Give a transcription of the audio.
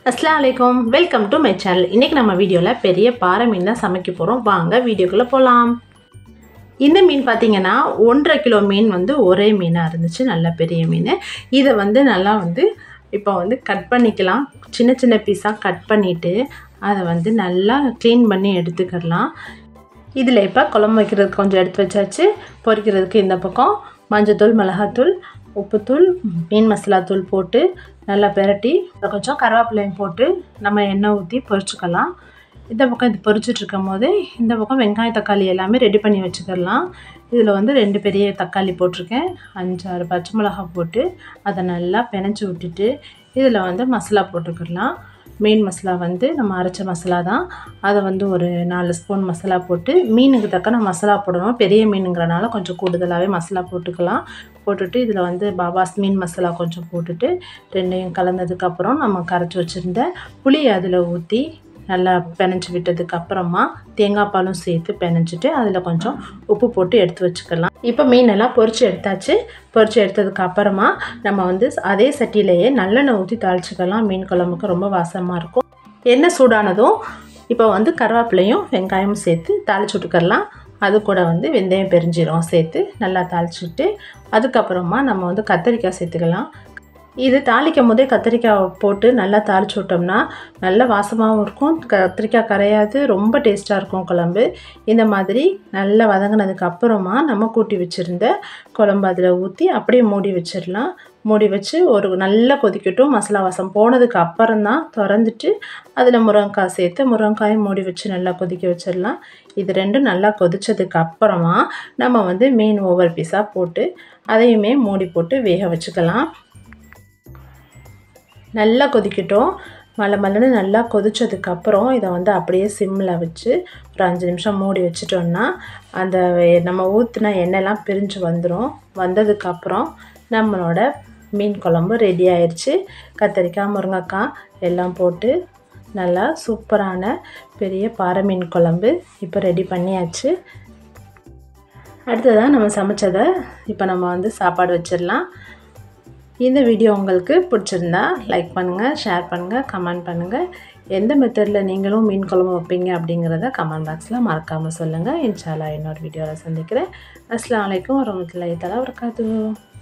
அஸ்லாம் வலைக்கம் welcome to my channel இன்றைக்கி நம்ம வீடியோவில் பெரிய பாறை மீன் தான் சமைக்க போகிறோம் வாங்க வீடியோக்குள்ளே போகலாம் இந்த மீன் பார்த்தீங்கன்னா ஒன்றரை கிலோ மீன் வந்து ஒரே மீனாக இருந்துச்சு நல்ல பெரிய மீன் இதை வந்து நல்லா வந்து இப்போ வந்து கட் பண்ணிக்கலாம் சின்ன சின்ன பீஸாக கட் பண்ணிவிட்டு அதை வந்து நல்லா க்ளீன் பண்ணி எடுத்துக்கிடலாம் இதில் இப்போ குழம்பு வைக்கிறதுக்கு கொஞ்சம் எடுத்து வச்சாச்சு பொரிக்கிறதுக்கு இந்த பக்கம் மஞ்சத்தூள் மிளகாத்தூள் உப்புத்தூள் மீன் மசாலா தூள் போட்டு நல்லா பெரட்டி கொஞ்சம் கருவேப்பிலையும் போட்டு நம்ம எண்ணெய் ஊற்றி பொரிச்சுக்கலாம் இந்த பக்கம் இது பொரிச்சிட்டு இருக்கும் போது இந்த பக்கம் வெங்காயம் தக்காளி எல்லாமே ரெடி பண்ணி வச்சுக்கலாம் இதில் வந்து ரெண்டு பெரிய தக்காளி போட்டிருக்கேன் அஞ்சாறு பச்சை மிளகாய் போட்டு அதை நல்லா பிணைச்சி விட்டுட்டு இதில் வந்து மசாலா போட்டுக்கிடலாம் மீன் மசாலா வந்து நம்ம அரைச்ச மசாலா தான் அதை வந்து ஒரு நாலு ஸ்பூன் மசாலா போட்டு மீனுக்கு தக்கன மசாலா போடணும் பெரிய மீனுங்கிறனால கொஞ்சம் கூடுதலாகவே மசாலா போட்டுக்கலாம் போட்டுட்டு இதில் வந்து பாபாஸ் மீன் மசாலா கொஞ்சம் போட்டுட்டு ரெண்டையும் கலந்ததுக்கப்புறம் நம்ம கரைச்சி வச்சுருந்த புளி அதில் ஊற்றி நல்லா பிணைஞ்சி விட்டதுக்கு அப்புறமா தேங்காய் பாலும் சேர்த்து பிணைஞ்சிட்டு அதில் கொஞ்சம் உப்பு போட்டு எடுத்து வச்சுக்கலாம் இப்போ மீனெல்லாம் பொரிச்சு எடுத்தாச்சு பொரிச்சு எடுத்ததுக்கு அப்புறமா நம்ம வந்து அதே சட்டியிலேயே நல்லெண்ணெய் ஊற்றி தாளிச்சுக்கலாம் மீன் குழம்புக்கு ரொம்ப வாசமாக இருக்கும் எண்ணெய் சூடானதும் இப்போ வந்து கருவேப்பிலையும் வெங்காயமும் சேர்த்து தாளிச்சு விட்டுக்கலாம் அது கூட வந்து வெந்தயம் பெருஞ்சீரகம் சேர்த்து நல்லா தாளிச்சுட்டு அதுக்கப்புறமா நம்ம வந்து கத்திரிக்காய் சேர்த்துக்கலாம் இது தாளிக்கும் போதே கத்திரிக்காய் போட்டு நல்லா தாளிச்சு விட்டோம்னா நல்ல வாசமாகவும் இருக்கும் கத்திரிக்காய் கரையாது ரொம்ப டேஸ்ட்டாக இருக்கும் குழம்பு இந்த மாதிரி நல்லா வதங்கினதுக்கு அப்புறமா நம்ம கூட்டி வச்சுருந்த குழம்பு அதில் ஊற்றி அப்படியே மூடி வச்சிடலாம் மூடி வச்சு ஒரு நல்லா கொதிக்கட்டும் மசாலா வாசம் போனதுக்கு அப்புறம் தான் திறந்துட்டு அதில் முருங்கைக்காய் சேர்த்து முருங்கைக்காயும் மூடி வச்சு நல்லா கொதிக்க வச்சிடலாம் இது ரெண்டும் நல்லா கொதித்ததுக்கு அப்புறமா நம்ம வந்து மீன் ஒவ்வொரு பீஸாக போட்டு அதையுமே மூடி போட்டு வேக வச்சுக்கலாம் நல்லா கொதிக்கட்டும் மலை மலைன்னு நல்லா கொதித்ததுக்கப்புறம் இதை வந்து அப்படியே சிம்மில் வச்சு ஒரு அஞ்சு நிமிஷம் மூடி வச்சிட்டோன்னா அந்த நம்ம ஊற்றின எண்ணெய்லாம் பிரிஞ்சு வந்துடும் வந்ததுக்கப்புறம் நம்மளோட மீன் குழம்பு ரெடி ஆயிடுச்சு கத்திரிக்காய் முருங்கைக்காய் எல்லாம் போட்டு நல்லா சூப்பரான பெரிய பாறை மீன் குழம்பு இப்போ ரெடி பண்ணியாச்சு அடுத்ததாக நம்ம சமைச்சதை இப்போ நம்ம வந்து சாப்பாடு வச்சிடலாம் இந்த வீடியோ உங்களுக்கு பிடிச்சிருந்தா லைக் பண்ணுங்கள் ஷேர் பண்ணுங்கள் கமெண்ட் பண்ணுங்கள் எந்த மெத்தடில் நீங்களும் மீன் குழம்பு வைப்பீங்க அப்படிங்கிறத கமெண்ட் பாக்ஸில் மறக்காமல் சொல்லுங்கள் இன்ஷால்லா இன்னொரு வீடியோவில் சந்திக்கிறேன் அஸ்லாம் வலைக்கம் வரமத்துல்லாஹி தலா வரகாத்து